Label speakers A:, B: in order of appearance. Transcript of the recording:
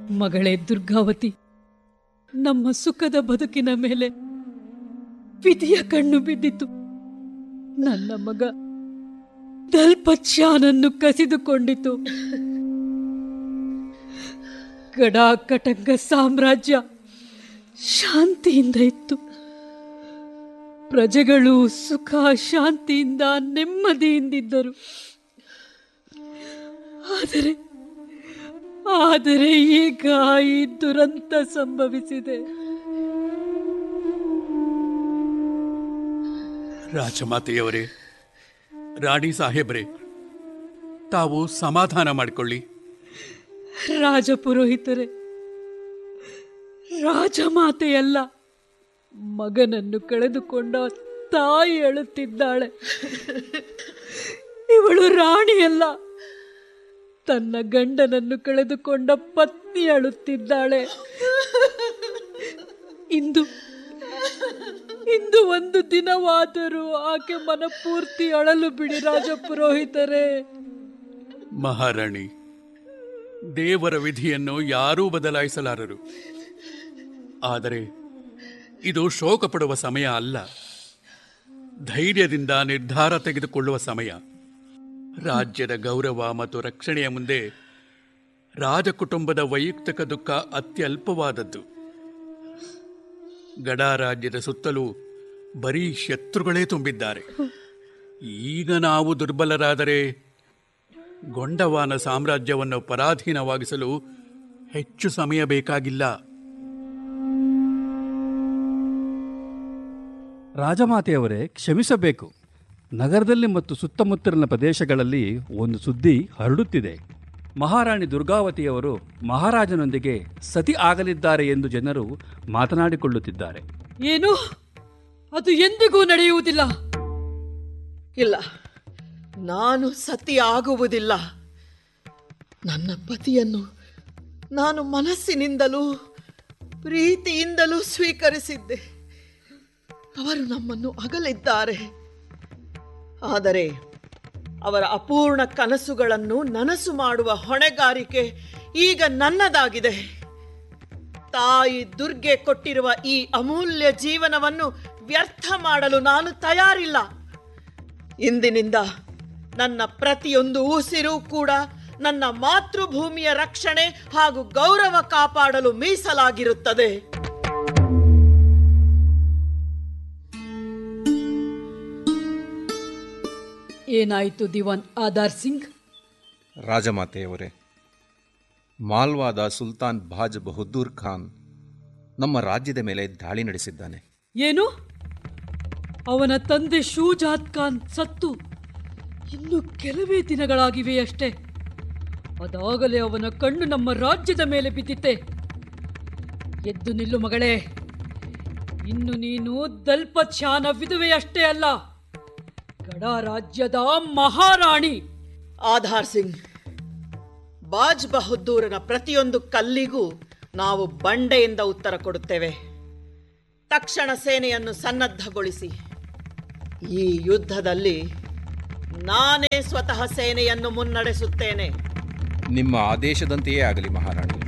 A: ಮಗಳೇ ದುರ್ಗಾವತಿ ನಮ್ಮ ಸುಖದ ಬದುಕಿನ ಮೇಲೆ ವಿಧಿಯ ಕಣ್ಣು ಬಿದ್ದಿತು ನನ್ನ ಮಗ ದಲ್ಪಚ್ಯಾನನ್ನು ಕಸಿದುಕೊಂಡಿತು ಗಡಾಕಟಂಗ ಸಾಮ್ರಾಜ್ಯ ಶಾಂತಿಯಿಂದ ಇತ್ತು ಪ್ರಜೆಗಳು ಸುಖ ಶಾಂತಿಯಿಂದ ನೆಮ್ಮದಿಯಿಂದಿದ್ದರು ಆದರೆ ಆದರೆ ಈಗ ಈ ದುರಂತ ಸಂಭವಿಸಿದೆ
B: ರಾಜಮಾತೆಯವರೇ ರಾಣಿ ಸಾಹೇಬ್ರೆ ತಾವು ಸಮಾಧಾನ ಮಾಡಿಕೊಳ್ಳಿ
A: ರಾಜಪುರೋಹಿತರೆ ರಾಜಮಾತೆಯಲ್ಲ ಮಗನನ್ನು ಕಳೆದುಕೊಂಡ ತಾಯಿ ಅಳುತ್ತಿದ್ದಾಳೆ ಇವಳು ರಾಣಿಯಲ್ಲ ತನ್ನ ಗಂಡನನ್ನು ಕಳೆದುಕೊಂಡ ಪತ್ನಿ ಅಳುತ್ತಿದ್ದಾಳೆ ಇಂದು ಇಂದು ಒಂದು ದಿನವಾದರೂ ಆಕೆ ಮನಪೂರ್ತಿ ಅಳಲು ಬಿಡಿ ರಾಜಪುರೋಹಿತರೇ
B: ಮಹಾರಾಣಿ ದೇವರ ವಿಧಿಯನ್ನು ಯಾರೂ ಬದಲಾಯಿಸಲಾರರು ಆದರೆ ಇದು ಶೋಕ ಪಡುವ ಸಮಯ ಅಲ್ಲ ಧೈರ್ಯದಿಂದ ನಿರ್ಧಾರ ತೆಗೆದುಕೊಳ್ಳುವ ಸಮಯ ರಾಜ್ಯದ ಗೌರವ ಮತ್ತು ರಕ್ಷಣೆಯ ಮುಂದೆ ರಾಜಕುಟುಂಬದ ವೈಯಕ್ತಿಕ ದುಃಖ ಅತ್ಯಲ್ಪವಾದದ್ದು ಗಡಾ ರಾಜ್ಯದ ಸುತ್ತಲೂ ಬರೀ ಶತ್ರುಗಳೇ ತುಂಬಿದ್ದಾರೆ ಈಗ ನಾವು ದುರ್ಬಲರಾದರೆ ಗೊಂಡವಾನ ಸಾಮ್ರಾಜ್ಯವನ್ನು ಪರಾಧೀನವಾಗಿಸಲು ಹೆಚ್ಚು ಸಮಯ ಬೇಕಾಗಿಲ್ಲ
C: ರಾಜಮಾತೆಯವರೇ ಕ್ಷಮಿಸಬೇಕು ನಗರದಲ್ಲಿ ಮತ್ತು ಸುತ್ತಮುತ್ತಲಿನ ಪ್ರದೇಶಗಳಲ್ಲಿ ಒಂದು ಸುದ್ದಿ ಹರಡುತ್ತಿದೆ ಮಹಾರಾಣಿ ದುರ್ಗಾವತಿಯವರು ಮಹಾರಾಜನೊಂದಿಗೆ ಸತಿ ಆಗಲಿದ್ದಾರೆ ಎಂದು ಜನರು ಮಾತನಾಡಿಕೊಳ್ಳುತ್ತಿದ್ದಾರೆ
A: ಏನು ಅದು ಎಂದಿಗೂ ನಡೆಯುವುದಿಲ್ಲ
D: ಇಲ್ಲ ನಾನು ಸತಿ ಆಗುವುದಿಲ್ಲ ನನ್ನ ಪತಿಯನ್ನು ನಾನು ಮನಸ್ಸಿನಿಂದಲೂ ಪ್ರೀತಿಯಿಂದಲೂ ಸ್ವೀಕರಿಸಿದ್ದೆ ಅವರು ನಮ್ಮನ್ನು ಅಗಲಿದ್ದಾರೆ ಆದರೆ ಅವರ ಅಪೂರ್ಣ ಕನಸುಗಳನ್ನು ನನಸು ಮಾಡುವ ಹೊಣೆಗಾರಿಕೆ ಈಗ ನನ್ನದಾಗಿದೆ ತಾಯಿ ದುರ್ಗೆ ಕೊಟ್ಟಿರುವ ಈ ಅಮೂಲ್ಯ ಜೀವನವನ್ನು ವ್ಯರ್ಥ ಮಾಡಲು ನಾನು ತಯಾರಿಲ್ಲ ಇಂದಿನಿಂದ ನನ್ನ ಪ್ರತಿಯೊಂದು ಉಸಿರು ಕೂಡ ನನ್ನ ಮಾತೃಭೂಮಿಯ ರಕ್ಷಣೆ ಹಾಗೂ ಗೌರವ ಕಾಪಾಡಲು ಮೀಸಲಾಗಿರುತ್ತದೆ
A: ಏನಾಯಿತು ದಿವಾನ್ ಆಧಾರ್ ಸಿಂಗ್
E: ರಾಜಮಾತೆಯವರೇ ಮಾಲ್ವಾದ ಸುಲ್ತಾನ್ ಬಾಜ್ ಬಹದ್ದೂರ್ ಖಾನ್ ನಮ್ಮ ರಾಜ್ಯದ ಮೇಲೆ ದಾಳಿ ನಡೆಸಿದ್ದಾನೆ
A: ಏನು ಅವನ ತಂದೆ ಶೂಜಾತ್ ಖಾನ್ ಸತ್ತು ಇನ್ನು ಕೆಲವೇ ದಿನಗಳಾಗಿವೆಯಷ್ಟೇ ಅದಾಗಲೇ ಅವನ ಕಣ್ಣು ನಮ್ಮ ರಾಜ್ಯದ ಮೇಲೆ ಬಿದ್ದಿತ್ತೆ ಎದ್ದು ನಿಲ್ಲು ಮಗಳೇ ಇನ್ನು ನೀನು ದಲ್ಪಚ್ಯಾನ ವಿಧವೆಯಷ್ಟೇ ಅಲ್ಲ ಗಡ ರಾಜ್ಯದ ಮಹಾರಾಣಿ
D: ಆಧಾರ್ ಸಿಂಗ್ ಬಾಜ್ ಬಹದ್ದೂರನ ಪ್ರತಿಯೊಂದು ಕಲ್ಲಿಗೂ ನಾವು ಬಂಡೆಯಿಂದ ಉತ್ತರ ಕೊಡುತ್ತೇವೆ ತಕ್ಷಣ ಸೇನೆಯನ್ನು ಸನ್ನದ್ಧಗೊಳಿಸಿ ಈ ಯುದ್ಧದಲ್ಲಿ ನಾನೇ ಸ್ವತಃ ಸೇನೆಯನ್ನು ಮುನ್ನಡೆಸುತ್ತೇನೆ
E: ನಿಮ್ಮ ಆದೇಶದಂತೆಯೇ ಆಗಲಿ ಮಹಾರಾಣಿ